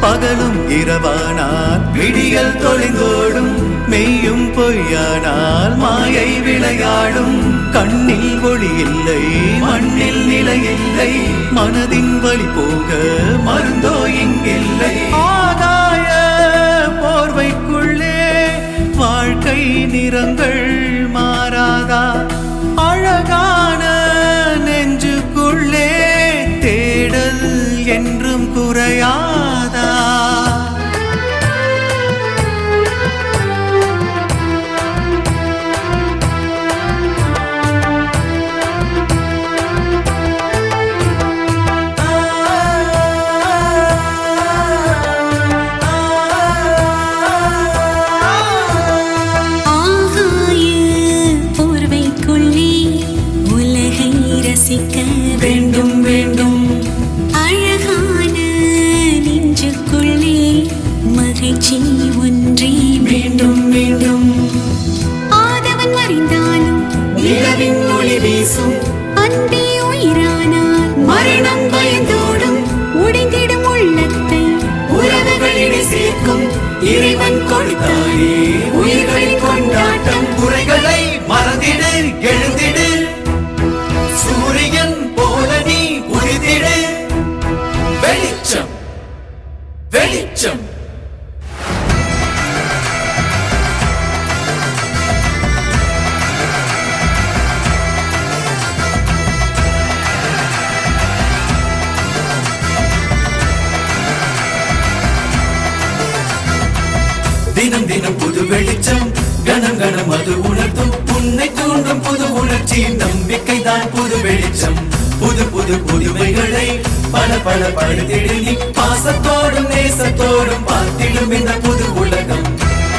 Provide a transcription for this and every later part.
பகலும் இரவானால் விடியல் தொலைந்தோடும் மெய்யும் பொய்யானால் மாயை விளையாடும் கண்ணில் ஒளி இல்லை மண்ணில் நிலை இல்லை மனதின் வழி போக மருந்தோ இங்கில்லை ஆகாய போர்வைக்குள்ளே வாழ்க்கை நிறங்கள் மாறாதா அழகான நெஞ்சுக்குள்ளே தேடல் என்றும் குறையாதா ஆகாய போர்வைக்குள்ளே உலகை ரசிக்க வேண்டும் வேண்டும் அழகான நெஞ்சுக்குள்ளே மகிழ்ச்சி ஒன்றே வேண்டும் வேண்டும் ஆதவன் மறைந்தாலும் நிலவின் ஒளி வீசும் அன்பே உயிரானால் மரணம் பயந்தோடும் உடைந்திடும் உள்ளத்தை உறவுகளினை சேர்க்கும் இறைவன் கொடுத்தாயே உயிர்களின் கொண்டாட்டம் குறைகளை மறந்திடு எழுந்திடு சூரியன் போல நீ உதித்திடு வெளிச்சம் வெளிச்சம் தினம் தினம் புது வெளிச்சம் கணம் கணம் அது உணர்த்தும் உன்னை தூண்டும் புது உணர்ச்சி நம்பிக்கை தான் புது வெளிச்சம் புது புது புதுமைகளை பல பல படுத்திடு நீ பாசத்தோடும் நேசத்தோடும் பார்த்திடும் இந்த புது உலகம்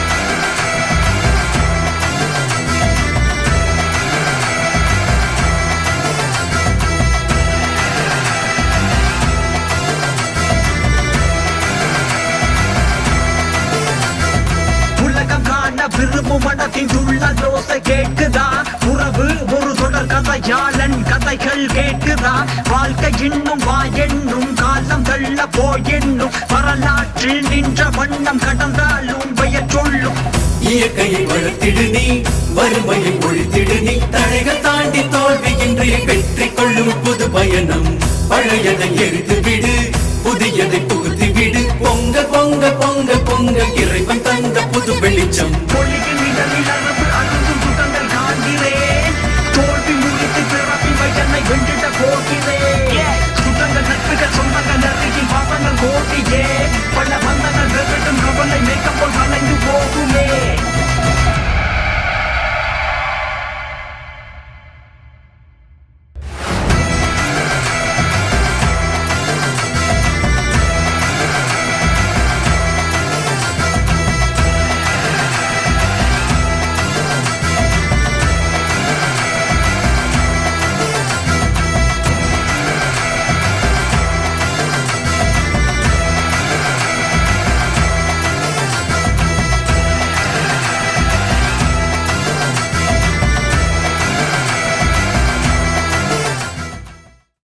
உலகம் காண விரும்பும் மனத்தின் துள்ளல் ஓசை கேட்குதா உறவு ஒரு தொடர் கதையாளன் கதைகள் கேட்குதா வாழ்க்கை இன்னும் வா என்னும் காலம் தள்ள போயென்னும் வரலாற்றில் நின்ற வண்ணம் கடந்தாலும் பெயர் சொல்லும் இயற்கையை வளர்த்திடு நீ வறுமையை ஒழித்திடு நீ தடைகள் தாண்டி தோல்வியின்றி வெற்றி கொள்ளும் புது பயணம் பழையதை எரித்து விடு புதியதை புகுத்தி விடு பொங்க பொங்க பொங்க பொங்க இறைவன் தந்த புது வெளிச்சம்